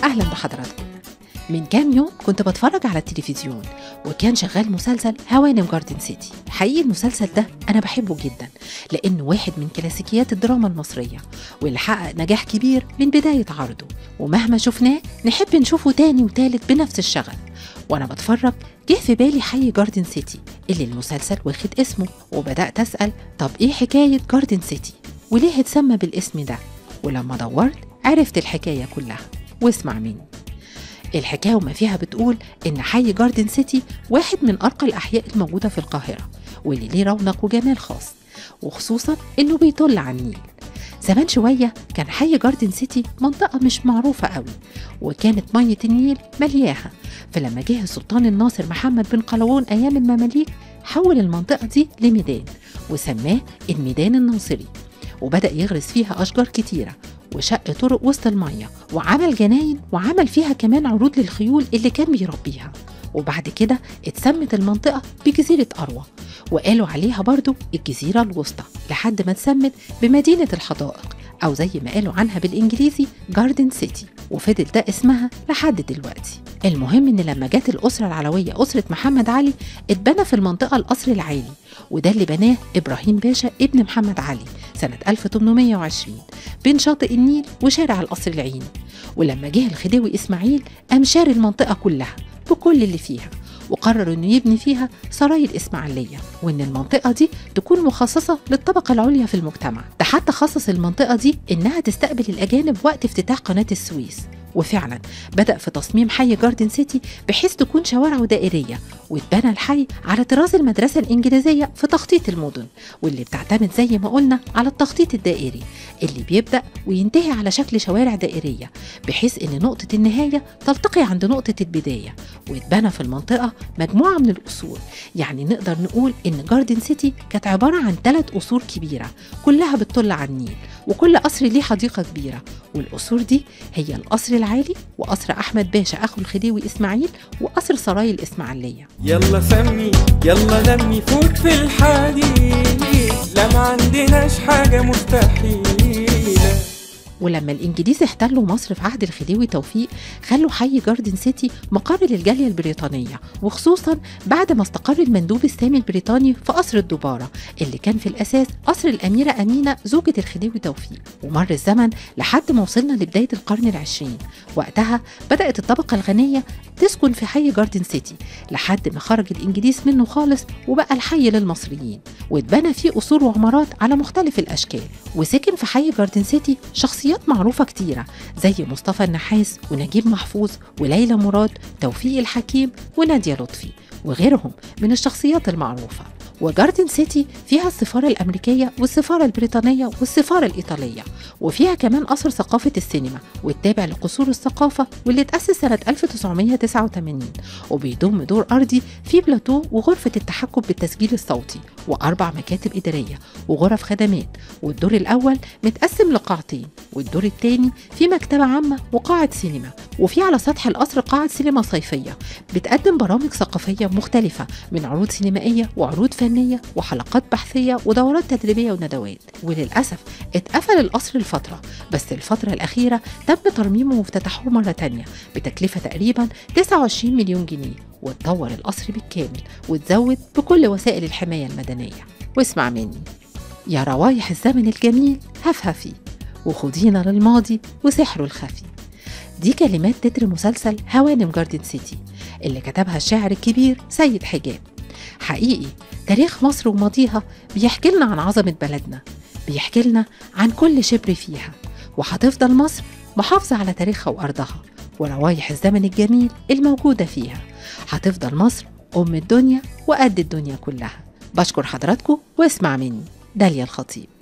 أهلا بحضراتكم من كام يوم كنت بتفرج على التلفزيون وكان شغال مسلسل هوانم جاردن سيتي حقيقي المسلسل ده أنا بحبه جدا لأنه واحد من كلاسيكيات الدراما المصرية واللي حقق نجاح كبير من بداية عرضه ومهما شفناه نحب نشوفه تاني وتالت بنفس الشغف وأنا بتفرج جه في بالي حي جاردن سيتي اللي المسلسل واخد اسمه وبدأت أسأل طب إيه حكاية جاردن سيتي وليه اتسمى بالاسم ده ولما دورت عرفت الحكاية كلها واسمع مني الحكاية وما فيها بتقول إن حي جاردن سيتي واحد من أرقى الأحياء الموجودة في القاهرة واللي ليه رونق وجمال خاص وخصوصا إنه بيطل على النيل زمان شوية كان حي جاردن سيتي منطقة مش معروفة قوي وكانت مية النيل ملياها فلما جه السلطان الناصر محمد بن قلاوون أيام المماليك حول المنطقة دي لميدان وسماه الميدان الناصري وبدأ يغرس فيها أشجار كتيرة وشق طرق وسط المية وعمل جناين وعمل فيها كمان عروض للخيول اللي كان بيربيها وبعد كده اتسمت المنطقة بجزيرة أروى وقالوا عليها برضو الجزيرة الوسطى لحد ما اتسمت بمدينة الحدائق أو زي ما قالوا عنها بالإنجليزي جاردن سيتي وفضل ده اسمها لحد دلوقتي المهم إن لما جت الأسرة العلوية أسرة محمد علي اتبنى في المنطقة القصر العالي وده اللي بناه إبراهيم باشا ابن محمد علي سنة 1820 بين شاطئ النيل وشارع القصر العيني ولما جه الخديوي إسماعيل قام شاري المنطقة كلها بكل اللي فيها وقرر انه يبني فيها سراي الاسماعيليه وان المنطقه دي تكون مخصصه للطبقه العليا في المجتمع ده حتى خصص المنطقه دي انها تستقبل الاجانب وقت افتتاح قناه السويس وفعلا بدأ في تصميم حي جاردن سيتي بحيث تكون شوارعه دائرية واتبنى الحي على طراز المدرسة الإنجليزية في تخطيط المدن واللي بتعتمد زي ما قلنا على التخطيط الدائري اللي بيبدأ وينتهي على شكل شوارع دائرية بحيث إن نقطة النهاية تلتقي عند نقطة البداية واتبنى في المنطقة مجموعة من القصور يعني نقدر نقول إن جاردن سيتي كانت عبارة عن ثلاث قصور كبيرة كلها بتطل على النيل وكل قصر ليه حديقة كبيرة والقصور دي هي القصر العالي وقصر أحمد باشا أخو الخديوي إسماعيل وقصر سراي الإسماعيلية يلا سمي يلا لمي فوت في الحديد لا ما عندناش حاجة مستحيلة ولما الإنجليز احتلوا مصر في عهد الخديوي توفيق خلوا حي جاردن سيتي مقر للجالية البريطانية وخصوصا بعد ما استقر المندوب السامي البريطاني في قصر الدبارة اللي كان في الأساس قصر الأميرة أمينة زوجة الخديوي توفيق ومر الزمن لحد ما وصلنا لبداية القرن العشرين وقتها بدأت الطبقة الغنية تسكن في حي جاردن سيتي لحد ما خرج الإنجليز منه خالص وبقى الحي للمصريين واتبنى فيه قصور وعمارات على مختلف الأشكال وسكن في حي جاردن سيتي شخصيات معروفة كتيرة زي مصطفى النحاس ونجيب محفوظ وليلى مراد توفيق الحكيم ونادية لطفي وغيرهم من الشخصيات المعروفة وجاردن سيتي فيها السفارة الأمريكية والسفارة البريطانية والسفارة الإيطالية وفيها كمان قصر ثقافة السينما والتابع لقصور الثقافة واللي اتأسس سنة 1989 وبيضم دور أرضي فيه بلاتو وغرفة التحكم بالتسجيل الصوتي وأربع مكاتب إدارية وغرف خدمات والدور الأول متقسم لقاعتين والدور الثاني فيه مكتبة عامة وقاعة سينما وفي على سطح القصر قاعة سينما صيفية بتقدم برامج ثقافية مختلفة من عروض سينمائية وعروض فنية وحلقات بحثية ودورات تدريبية وندوات وللأسف اتقفل القصر لفترة بس الفترة الأخيرة تم ترميمه وافتتاحه مرة تانية بتكلفة تقريبا 29 مليون جنيه واتطور القصر بالكامل واتزود بكل وسائل الحماية المدنية واسمع مني يا روايح الزمن الجميل هفهفي وخدينا للماضي وسحره الخفي دي كلمات تتر مسلسل هوانم جاردن سيتي اللي كتبها الشاعر الكبير سيد حجاب حقيقي تاريخ مصر وماضيها بيحكي لنا عن عظمة بلدنا بيحكي لنا عن كل شبر فيها وهتفضل مصر محافظة على تاريخها وأرضها وروايح الزمن الجميل الموجودة فيها هتفضل مصر أم الدنيا وقد الدنيا كلها بشكر حضراتكم واسمع مني داليا الخطيب